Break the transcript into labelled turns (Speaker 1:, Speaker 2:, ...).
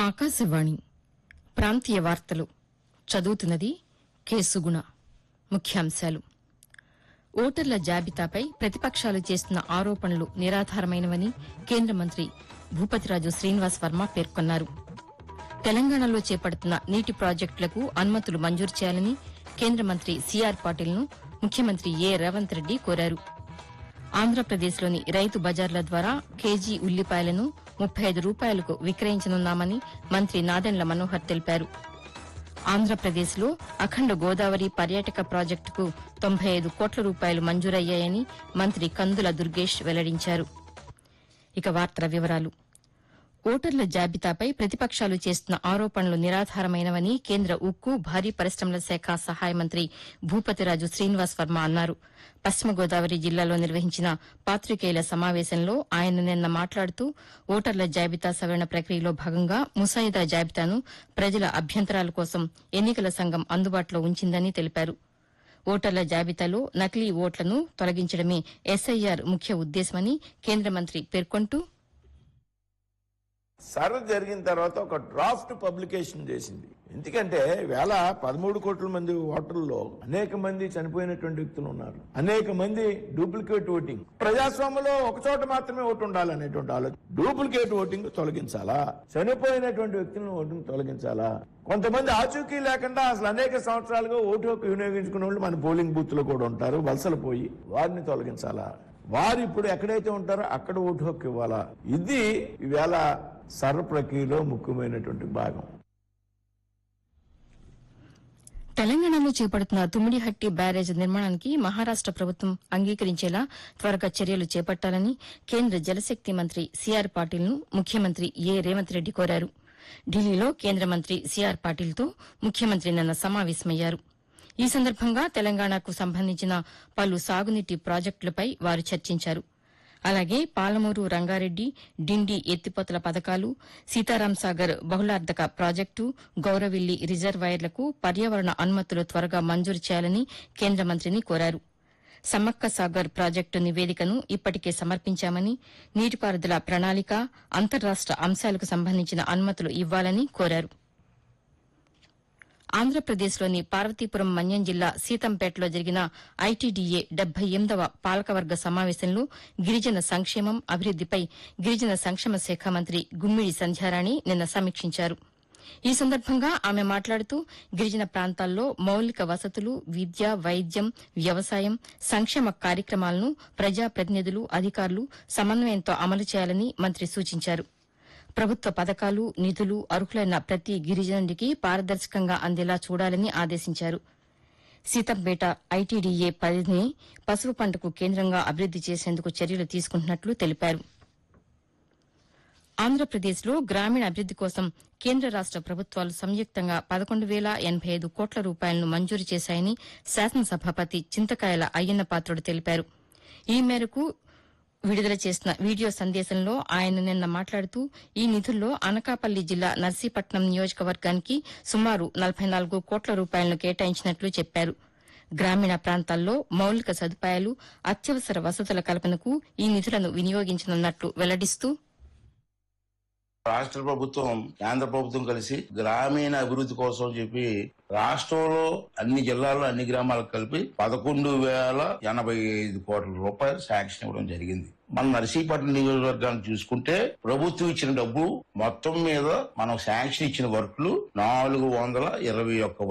Speaker 1: ఆకాశవాణి ప్రాంతీయ వార్తలు చదువుతున్నది కేసుగుణ ముఖ్యాంశాలు ఓటర్ల జాబితాపై ప్రతిపక్షాలు చేస్తున్న ఆరోపణలు నిరాధారమైనవని కేంద్ర మంత్రి భూపతిరాజు శ్రీనివాస్ వర్మ పేర్కొన్నారు తెలంగాణలో చేపడుతున్న నీటి ప్రాజెక్టులకు అనుమతులు మంజూరు చేయాలని కేంద్ర మంత్రి సీఆర్ పాటిల్ను ముఖ్యమంత్రి ఏ రేవంత్ రెడ్డి కోరారు ఆంధ్రప్రదేశ్లోని రైతు బజార్ల ద్వారా కేజీ ఉల్లిపాయలను ముప్పై ఐదు రూపాయలకు విక్రయించనున్నామని మంత్రి నాదెండ్ల మనోహర్ తెలిపారు ఆంధ్రప్రదేశ్లో అఖండ గోదావరి పర్యాటక ప్రాజెక్టుకు తొంభై ఐదు కోట్ల రూపాయలు మంజూరయ్యాయని మంత్రి కందుల దుర్గేష్ వెల్లడించారు ఇక వార్తల వివరాలు ఓటర్ల జాబితాపై ప్రతిపక్షాలు చేస్తున్న ఆరోపణలు నిరాధారమైనవని కేంద్ర ఉక్కు భారీ పరిశ్రమల శాఖ సహాయ మంత్రి భూపతిరాజు శ్రీనివాస్ వర్మ అన్నారు పశ్చిమ గోదావరి జిల్లాలో నిర్వహించిన పాత్రికేయుల సమావేశంలో ఆయన నిన్న మాట్లాడుతూ ఓటర్ల జాబితా సవరణ ప్రక్రియలో భాగంగా ముసాయిదా జాబితాను ప్రజల అభ్యంతరాల కోసం ఎన్నికల సంఘం అందుబాటులో ఉంచిందని తెలిపారు ఓటర్ల జాబితాలో నకిలీ ఓట్లను తొలగించడమే ఎస్ఐఆర్ ముఖ్య ఉద్దేశమని కేంద్ర మంత్రి పేర్కొంటూ
Speaker 2: సర్వ జరిగిన తర్వాత ఒక డ్రాఫ్ట్ పబ్లికేషన్ చేసింది ఎందుకంటే వేళ పదమూడు కోట్ల మంది ఓటర్లలో అనేక మంది చనిపోయినటువంటి వ్యక్తులు ఉన్నారు అనేక మంది డూప్లికేట్ ఓటింగ్ ప్రజాస్వామ్యంలో ఒక చోట మాత్రమే ఓటు ఉండాలనేటువంటి ఆలోచన డూప్లికేట్ ఓటింగ్ తొలగించాలా చనిపోయినటువంటి వ్యక్తులను ఓటింగ్ తొలగించాలా కొంతమంది ఆచూకీ లేకుండా అసలు అనేక సంవత్సరాలుగా ఓటు హక్కు వినియోగించుకున్న వాళ్ళు మన పోలింగ్ బూత్ లో కూడా ఉంటారు వలసలు పోయి వారిని తొలగించాలా వారు ఇప్పుడు ఎక్కడైతే ఉంటారో అక్కడ ఓటు హక్కు ఇవ్వాలా ఇది ఈవేళ సర్వ ప్రక్రియలో ముఖ్యమైనటువంటి భాగం
Speaker 1: తెలంగాణలో చేపడుతున్న తుమ్మిడిహట్టి బ్యారేజ్ నిర్మాణానికి మహారాష్ట ప్రభుత్వం అంగీకరించేలా త్వరగా చర్యలు చేపట్టాలని కేంద్ర జలశక్తి మంత్రి సీఆర్ పాటిల్ను ముఖ్యమంత్రి ఏ రేవంత్ రెడ్డి కోరారు ఢిల్లీలో కేంద్ర మంత్రి సీఆర్ పాటిల్తో ముఖ్యమంత్రి నిన్న సమావేశమయ్యారు ఈ సందర్భంగా తెలంగాణకు సంబంధించిన పలు సాగునీటి ప్రాజెక్టులపై వారు చర్చించారు అలాగే పాలమూరు రంగారెడ్డి డిండి ఎత్తిపోతల పథకాలు సీతారాం సాగర్ బహుళార్ధక ప్రాజెక్టు గౌరవిల్లి రిజర్వాయర్లకు పర్యావరణ అనుమతులు త్వరగా మంజూరు చేయాలని కేంద్ర మంత్రిని కోరారు సమ్మక్క సాగర్ ప్రాజెక్టు నివేదికను ఇప్పటికే సమర్పించామని నీటిపారుదల ప్రణాళిక అంతర్రాష్ట అంశాలకు సంబంధించిన అనుమతులు ఇవ్వాలని కోరారు ఆంధ్రప్రదేశ్లోని పార్వతీపురం మన్యం జిల్లా సీతంపేటలో జరిగిన ఐటీడీఏ డెబ్బై ఎనిమిదవ పాలకవర్గ సమావేశంలో గిరిజన సంక్షేమం అభివృద్దిపై గిరిజన సంక్షేమ శాఖ మంత్రి గుమ్మిడి సంధ్యారాణి నిన్న సమీక్షించారు ఈ సందర్భంగా ఆమె మాట్లాడుతూ గిరిజన ప్రాంతాల్లో మౌలిక వసతులు విద్య వైద్యం వ్యవసాయం సంక్షేమ కార్యక్రమాలను ప్రజాప్రతినిధులు అధికారులు సమన్వయంతో అమలు చేయాలని మంత్రి సూచించారు ప్రభుత్వ పథకాలు నిధులు అర్హులైన ప్రతి గిరిజనుడికి పారదర్శకంగా అందేలా చూడాలని ఆదేశించారు సీతంపేట ఐటీడీఏ పరిధిని పసుపు పంటకు కేంద్రంగా అభివృద్ది చేసేందుకు చర్యలు తీసుకుంటున్నట్లు తెలిపారు ఆంధ్రప్రదేశ్లో గ్రామీణ అభివృద్ది కోసం కేంద్ర రాష్ట ప్రభుత్వాలు సంయుక్తంగా పదకొండు వేల ఎనబై ఐదు కోట్ల రూపాయలను మంజూరు చేశాయని శాసనసభాపతి చింతకాయల అయ్యన్న పాత్రుడు తెలిపారు ఈ మేరకు విడుదల చేసిన వీడియో సందేశంలో ఆయన నిన్న మాట్లాడుతూ ఈ నిధుల్లో అనకాపల్లి జిల్లా నర్సీపట్నం నియోజకవర్గానికి సుమారు నలభై నాలుగు కోట్ల రూపాయలను కేటాయించినట్లు చెప్పారు గ్రామీణ ప్రాంతాల్లో మౌలిక సదుపాయాలు అత్యవసర వసతుల కల్పనకు ఈ నిధులను వినియోగించనున్నట్లు వెల్లడిస్తూ
Speaker 3: రాష్ట్ర ప్రభుత్వం కేంద్ర ప్రభుత్వం కలిసి గ్రామీణ అభివృద్ధి కోసం చెప్పి రాష్ట్రంలో అన్ని జిల్లాల్లో అన్ని గ్రామాలకు కలిపి పదకొండు వేల ఎనభై ఐదు కోట్ల రూపాయలు శాంక్షన్ ఇవ్వడం జరిగింది మన నర్సీపట్నం నియోజకవర్గాన్ని చూసుకుంటే ప్రభుత్వం ఇచ్చిన డబ్బు మొత్తం మీద మనం శాంక్షన్ ఇచ్చిన వర్క్లు నాలుగు వందల ఇరవై ఒక్క